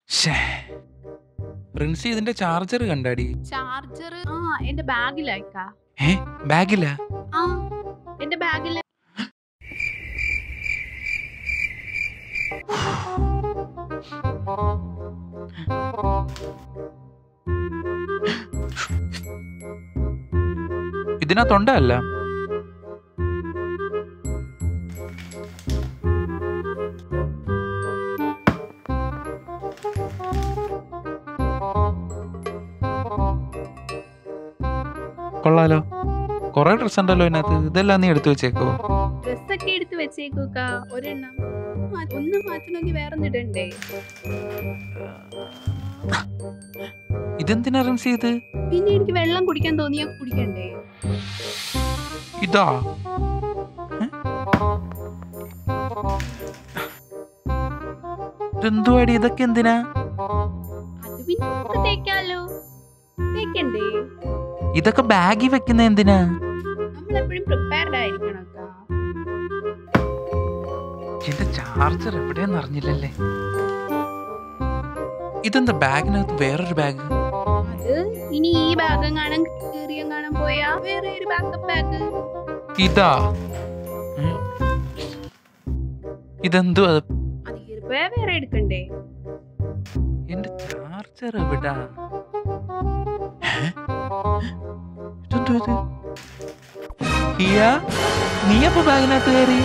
ശ്ശേ. റിൻസി ഇതിന്റെ charger കണ്ടാടി charger ആ എന്റെ ബാഗിലായിക്കാ ഏ ബാഗില്ല ആ എന്റെ ബാഗിൽ ഇതിനകത്തുണ്ടല്ല കൊള്ളാലോ കൊറേ ഡ്രസ് ഉണ്ടല്ലോ ഇതിനകത്ത് ഇതെല്ലാം നീ എടുത്തു വെച്ചേക്കോ ഡ്രസ്സൊക്കെ എടുത്ത് വെച്ചേക്കൂക്ക ഒരെണ്ണം മാ- ഒന്ന് മാറ്റണമെങ്കിൽ വേറെ ഇടണ്ടേ ഇതെന്തിനാ റിൻസി ഇത് പിന്നെ എനിക്ക് വെള്ളം കുടിക്കാൻ തോന്നിയാ കുടിക്കണ്ടേ ഇതാ ഏ? ഇതെന്തുവാടി ഇതൊക്കെ എന്തിനാ അത് പിന്നെ നമുക്ക് തേക്കാലോ തേക്കണ്ടേ ഇതൊക്കെ ബാഗിൽ വെക്കുന്ന എന്തിനാ നമ്മളെപ്പോഴും പ്രിപ്പയർഡ് ആയിരിക്കണം അക്ക എന്റെ ചാർജർ എവിടെയെന്ന് അറിഞ്ഞില്ലല്ലേ ഇതെന്താ ബാഗിനകത്ത് വേറൊരു ബാഗ് അത് ഇനി ഈ ബാഗ് കാണാൻ കീറിയം കാണാൻ പോയാ വേറെ ഒരു ബാക്കപ്പ് ബാഗ് ഇതാ ഉം. ഇതെന്തുവാ അത് കീറിപ്പോയാ വേറെ എടുക്കണ്ടേ എന്റെ ചാർജർ എവിടാ ഏ? ഇതെന്തോ ഇത് ഹിയ നീ അപ്പൊ ബാഗിനകത്ത് കയറി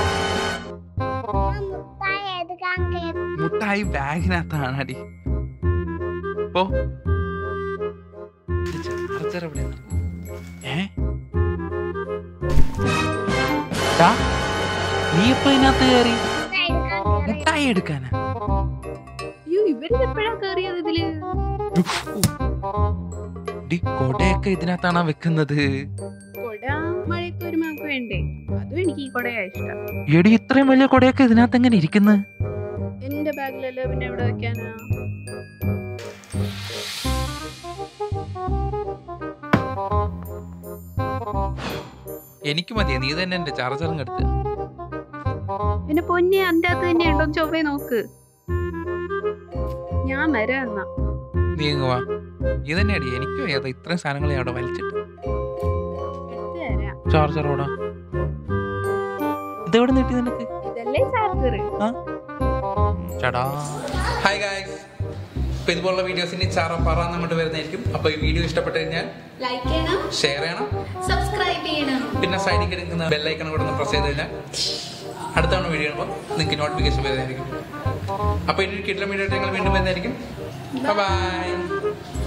മുട്ടായി ബാഗിനകത്താണ് അടി ഓ ചാർജർ എവിടെ ഏ ടാ, നീ എപ്പോ ഇതിനകത്ത് കയറി മുട്ടായി എടുക്കാനാ അയ്യോ ഇവര് എപ്പോഴാ കയറിയത് ഇതില് ഡി കൊടയൊക്കെ ഇതിനകത്താണോ വെക്കുന്നത് കൊട മഴയൊക്കെ വരുമ്പോ നമുക്ക് വേണ്ടേ അതും എനിക്ക് ഈ കൊടയാ ഇഷ്ടം എടി ഇത്രയും വലിയ കൊടയൊക്കെ ഇതിനകത്ത് എങ്ങനെ ഇരിക്കുന്നത് എന്റെ ബാഗിലല്ലോ പിന്നെ എവിടെ വെക്കാനാ എനിക്ക് മതി നീ തന്നെ എന്റെ ചാർജറും എടുത്ത് എന്റെ പൊന്നെ അതിന്റെ അകത്ത് തന്നെ ഉണ്ടോ ചൊവ്വേ നോക്ക് ഞാൻ വരാം എന്നാ നീ ഇങ്ങ് വാ നീ തന്നെ അടി എനിക്ക് വയ്യാതെ ഇത്രയും സാധനങ്ങൾ ഞാൻ അവിടെ വലിച്ചിട്ട് എടുത്ത് തരാം ചാർജറോടാ ഇതെവിടെ നീട്ടി നിനക്ക് ഇതല്ലേ ചാർജർ ചടാ ഹായ് ഗായ്സ് ഇപ്പൊ ഇതുപോലുള്ള വീഡിയോസ് ഇനി ചാറ പറ നമ്മുടെ വരുന്നതായിരിക്കും അപ്പൊ ഈ വീഡിയോ ഇഷ്ടപ്പെട്ട് കഴിഞ്ഞാൽ ലൈക്ക് ചെയ്യണം ഷെയർ ചെയ്യണം സബ്സ്ക്രൈബ് ചെയ്യണം പിന്നെ സൈഡിൽ കിടക്കുന്ന ബെല്ലൈക്കൺ കൂടെ ഒന്ന് പ്രസ് ചെയ്ത് കഴിഞ്ഞാൽ അടുത്ത തവണ വീഡിയോ കാണുമ്പോൾ നിങ്ങൾക്ക് നോട്ടിഫിക്കേഷൻ വരുന്നതായിരിക്കും അപ്പോൾ ഇനി കിട്ടുന്ന വീഡിയോ ഞങ്ങൾ വീണ്ടും വരുന്നതായിരിക്കും ബൈ